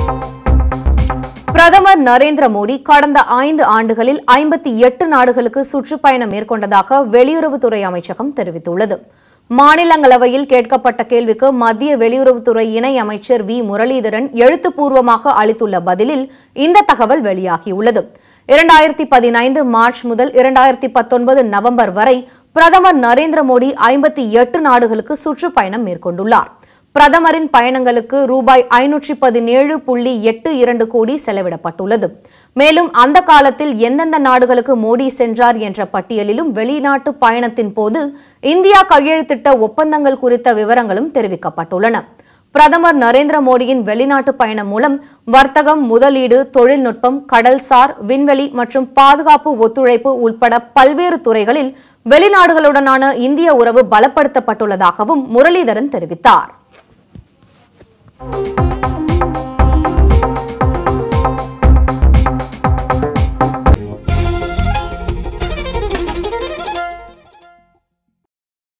பிரதமர் நரேந்திர மோடி கடந்த ஐந்து ஆண்டுகளில் ஐம்பத்தி எட்டு நாடுகளுக்கு சுற்றுப்பயணம் மேற்கொண்டதாக வெளியுறவுத்துறை அமைச்சகம் தெரிவித்துள்ளது மாநிலங்களவையில் கேட்கப்பட்ட கேள்விக்கு மத்திய வெளியுறவுத்துறை இணை அமைச்சர் வி முரளிதரன் எழுத்துப்பூர்வமாக அளித்துள்ள பதிலில் இந்த தகவல் வெளியாகியுள்ளது இரண்டாயிரத்தி பதினைந்து மார்ச் முதல் இரண்டாயிரத்தி பத்தொன்பது நவம்பர் வரை பிரதமர் நரேந்திர மோடி ஐம்பத்தி எட்டு நாடுகளுக்கு சுற்றுப்பயணம் மேற்கொண்டுள்ளார் பிரதமரின் பயணங்களுக்கு ரூபாய் ஐநூற்றி பதினேழு புள்ளி எட்டு இரண்டு கோடி செலவிடப்பட்டுள்ளது மேலும் அந்த காலத்தில் எந்தெந்த நாடுகளுக்கு மோடி சென்றார் என்ற பட்டியலிலும் வெளிநாட்டு பயணத்தின் போது இந்தியா கையெழுத்திட்ட ஒப்பந்தங்கள் குறித்த விவரங்களும் தெரிவிக்கப்பட்டுள்ளன பிரதமர் நரேந்திர மோடியின் வெளிநாட்டு பயணம் மூலம் வர்த்தகம் முதலீடு தொழில்நுட்பம் கடல்சார் விண்வெளி மற்றும் பாதுகாப்பு ஒத்துழைப்பு உட்பட பல்வேறு துறைகளில் வெளிநாடுகளுடனான இந்திய உறவு பலப்படுத்தப்பட்டுள்ளதாகவும் முரளிதரன் தெரிவித்தார்